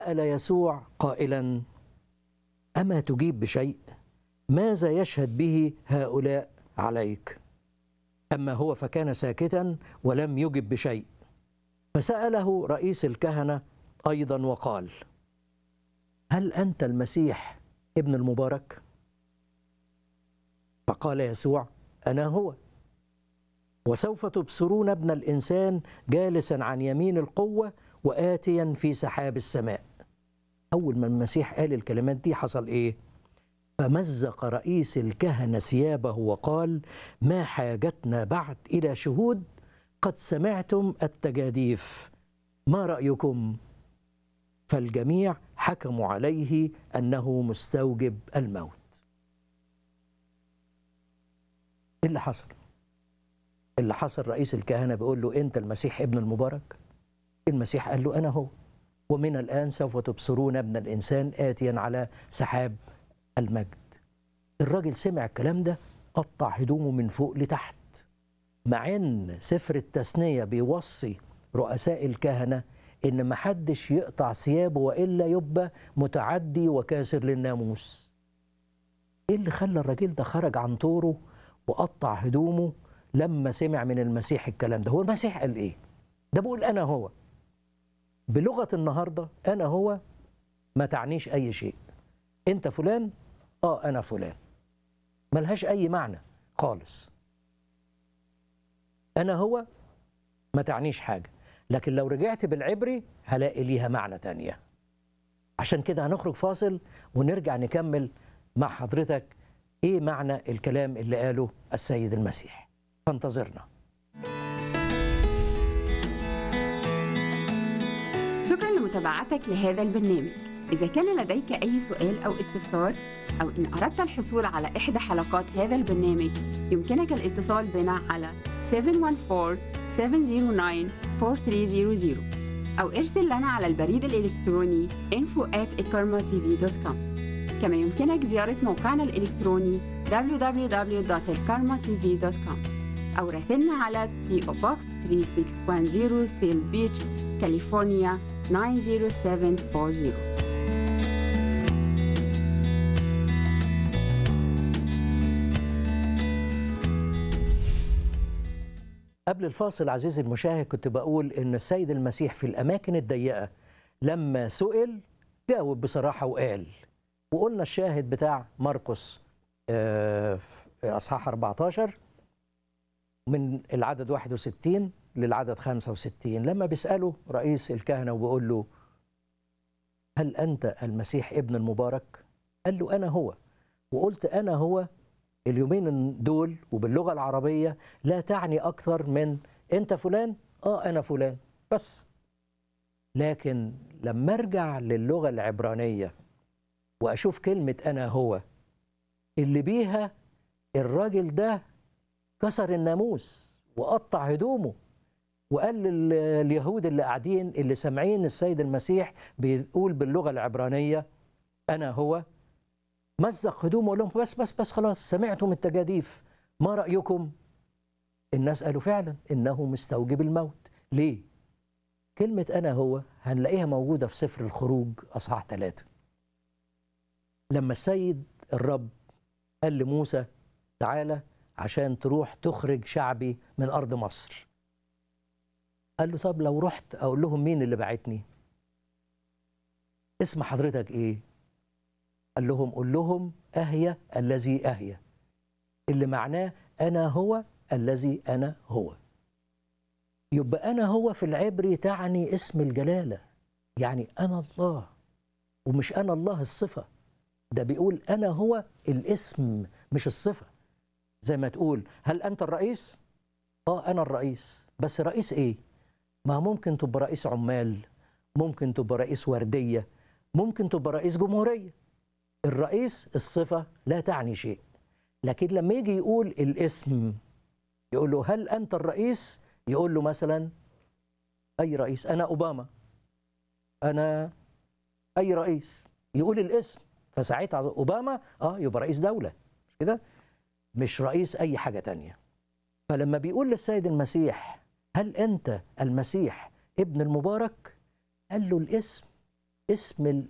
سأل يسوع قائلا أما تجيب بشيء ماذا يشهد به هؤلاء عليك أما هو فكان ساكتا ولم يجب بشيء فسأله رئيس الكهنة أيضا وقال هل أنت المسيح ابن المبارك؟ فقال يسوع أنا هو وسوف تبصرون ابن الإنسان جالسا عن يمين القوة وآتيا في سحاب السماء أول ما المسيح قال الكلمات دي حصل إيه؟ فمزق رئيس الكهنة ثيابه وقال ما حاجتنا بعد إلى شهود قد سمعتم التجاديف ما رأيكم؟ فالجميع حكموا عليه أنه مستوجب الموت إيه اللي حصل؟ اللي حصل رئيس الكهنة بيقول له أنت المسيح ابن المبارك المسيح قال له أنا هو ومن الآن سوف تبصرون ابن الإنسان آتيا على سحاب المجد الراجل سمع الكلام ده قطع هدومه من فوق لتحت مع ان سفر التثنية بيوصي رؤساء الكهنة ان محدش يقطع ثيابه والا يبقى متعدي وكاسر للناموس ايه اللي خلى الراجل ده خرج عن طوره وقطع هدومه لما سمع من المسيح الكلام ده هو المسيح قال ايه ده بيقول انا هو بلغة النهاردة انا هو ما تعنيش اي شيء انت فلان اه انا فلان ملهاش اي معنى خالص انا هو ما تعنيش حاجه لكن لو رجعت بالعبري هلاقي ليها معنى تانية عشان كده هنخرج فاصل ونرجع نكمل مع حضرتك ايه معنى الكلام اللي قاله السيد المسيح فانتظرنا شكرا لمتابعتك لهذا البرنامج إذا كان لديك أي سؤال أو استفسار أو إن أردت الحصول على إحدى حلقات هذا البرنامج يمكنك الاتصال بنا على 714-709-4300 أو ارسل لنا على البريد الإلكتروني info at كما يمكنك زيارة موقعنا الإلكتروني www.elkarmatv.com أو راسلنا على PO Box 3610 سيل بيتش كاليفورنيا 90740 قبل الفاصل عزيزي المشاهد كنت بقول ان السيد المسيح في الاماكن الضيقه لما سئل جاوب بصراحه وقال وقلنا الشاهد بتاع مرقس آه، في اصحاح 14 من العدد 61 للعدد 65 لما بيساله رئيس الكهنه وبيقول له هل انت المسيح ابن المبارك؟ قال له انا هو وقلت انا هو اليومين دول وباللغه العربيه لا تعني اكثر من انت فلان اه انا فلان بس لكن لما ارجع للغه العبرانيه واشوف كلمه انا هو اللي بيها الراجل ده كسر الناموس وقطع هدومه وقال لليهود اللي قاعدين اللي سامعين السيد المسيح بيقول باللغه العبرانيه انا هو مزق هدومه وقال لهم بس بس بس خلاص سمعتم التجاديف ما رايكم الناس قالوا فعلا انه مستوجب الموت ليه كلمه انا هو هنلاقيها موجوده في سفر الخروج اصحاح ثلاثة لما السيد الرب قال لموسى تعالى عشان تروح تخرج شعبي من ارض مصر قال له طب لو رحت اقول لهم مين اللي بعتني اسم حضرتك ايه قال لهم قل لهم اهيا الذي اهيا اللي معناه انا هو الذي انا هو يبقى انا هو في العبري تعني اسم الجلاله يعني انا الله ومش انا الله الصفه ده بيقول انا هو الاسم مش الصفه زي ما تقول هل انت الرئيس اه انا الرئيس بس رئيس ايه ما ممكن تبقى رئيس عمال ممكن تبقى رئيس ورديه ممكن تبقى رئيس جمهوريه الرئيس الصفه لا تعني شيء لكن لما يجي يقول الاسم يقول له هل انت الرئيس يقول له مثلا اي رئيس انا اوباما انا اي رئيس يقول الاسم فساعتها اوباما اه يبقى رئيس دوله مش كده مش رئيس اي حاجه تانية فلما بيقول للسيد المسيح هل انت المسيح ابن المبارك قال له الاسم اسم